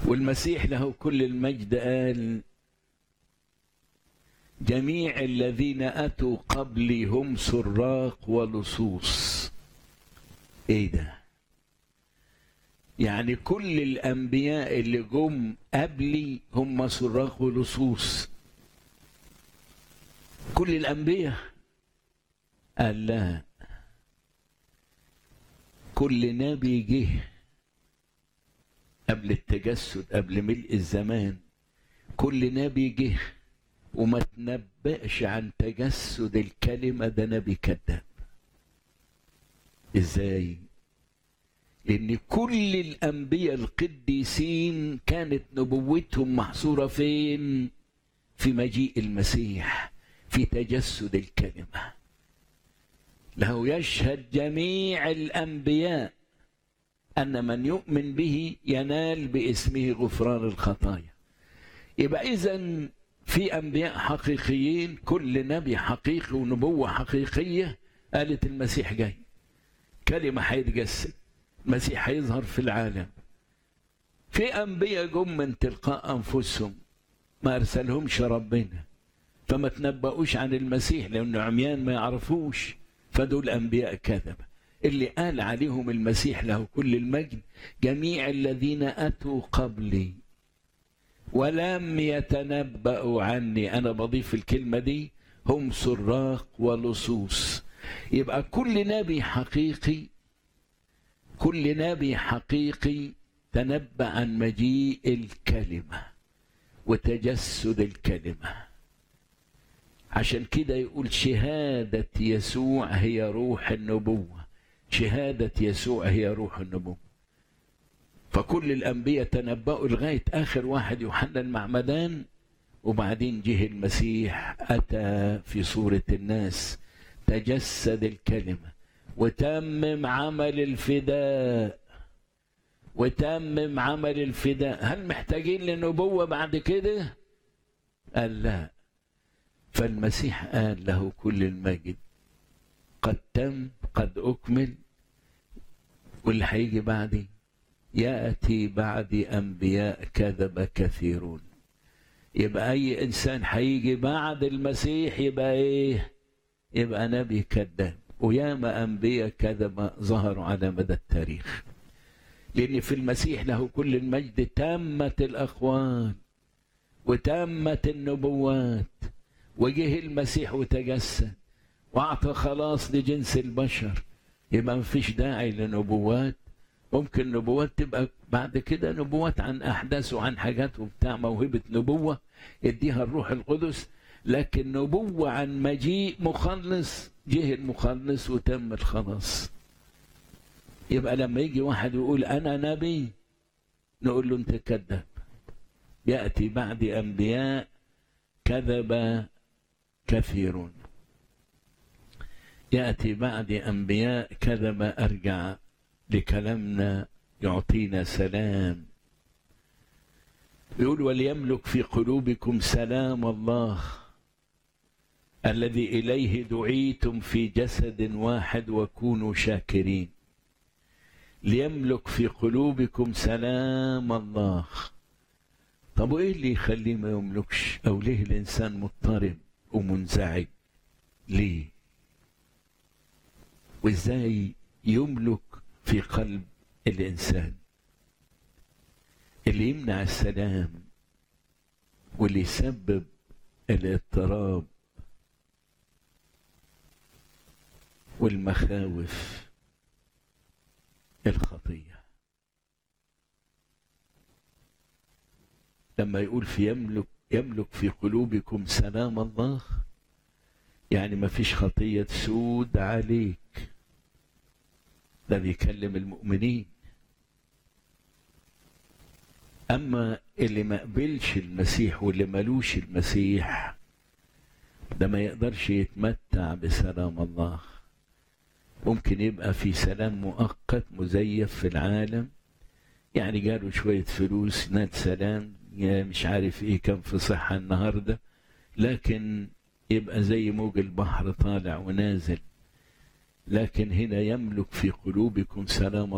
والمسيح له كل المجد قال جميع الذين اتوا قبلي هم سراق ولصوص ايه ده يعني كل الانبياء اللي جم قبلي هم سراق ولصوص كل الانبياء قال لا كل نبي جه قبل التجسد قبل ملء الزمان كل نبي جه وما تنبأش عن تجسد الكلمة ده نبي كذاب ازاي لان كل الانبياء القديسين كانت نبوتهم محصورة فين في مجيء المسيح في تجسد الكلمة له يشهد جميع الانبياء ان من يؤمن به ينال باسمه غفران الخطايا يبقى اذا في انبياء حقيقيين كل نبي حقيقي ونبوه حقيقيه قالت المسيح جاي كلمه هيتجسد المسيح هيظهر في العالم في انبياء جم من تلقاء انفسهم ما ارسلهمش ربنا فما تنبؤوش عن المسيح لانه عميان ما يعرفوش فدول انبياء كذبه اللي قال عليهم المسيح له كل المجد جميع الذين اتوا قبلي ولم يتنبأوا عني أنا بضيف الكلمة دي هم سراق ولصوص يبقى كل نبي حقيقي كل نبي حقيقي تنبأ عن مجيء الكلمة وتجسد الكلمة عشان كده يقول شهادة يسوع هي روح النبوة شهادة يسوع هي روح النبوة فكل الأنبياء تنبأوا لغاية آخر واحد يوحنا المعمدان وبعدين جه المسيح أتى في صورة الناس تجسد الكلمة وتمم عمل الفداء وتمم عمل الفداء هل محتاجين لنبوة بعد كده؟ قال لا فالمسيح قال له كل المجد قد تم قد أكمل واللي هيجي بعدي ياتي بعد انبياء كذب كثيرون يبقى اي انسان هيجي بعد المسيح يبقى ايه يبقى نبي كذاب وياما انبياء كذب ظهروا على مدى التاريخ لان في المسيح له كل المجد تمت الاقوال وتمت النبوات وجه المسيح وتجسد واعطى خلاص لجنس البشر يبقى مفيش داعي لنبوات ممكن نبوات تبقى بعد كده نبوات عن احداث وعن حاجات وبتاع موهبه نبوه يديها الروح القدس لكن نبوه عن مجيء مخلص جه المخلص وتم الخلاص يبقى لما يجي واحد يقول انا نبي نقول له انت كذاب ياتي بعد انبياء كذب كثيرون ياتي بعد انبياء كذب ارجع لكلامنا يعطينا سلام يقول وليملك في قلوبكم سلام الله الذي اليه دعيتم في جسد واحد وكونوا شاكرين ليملك في قلوبكم سلام الله طب وايه اللي يخليه ما يملكش او ليه الانسان مضطرب ومنزعج ليه وازاي يملك في قلب الانسان اللي يمنع السلام واللي يسبب الاضطراب والمخاوف الخطيه لما يقول في يملك يملك في قلوبكم سلام الله يعني ما فيش خطيه تسود عليك ده بيكلم المؤمنين اما اللي ما قبلش المسيح واللي ملوش المسيح ده ما يقدرش يتمتع بسلام الله ممكن يبقى في سلام مؤقت مزيف في العالم يعني جاله شوية فلوس نال سلام يا مش عارف ايه كان في صحة النهاردة لكن يبقى زي موج البحر طالع ونازل لكن هنا يملك في قلوبكم سلام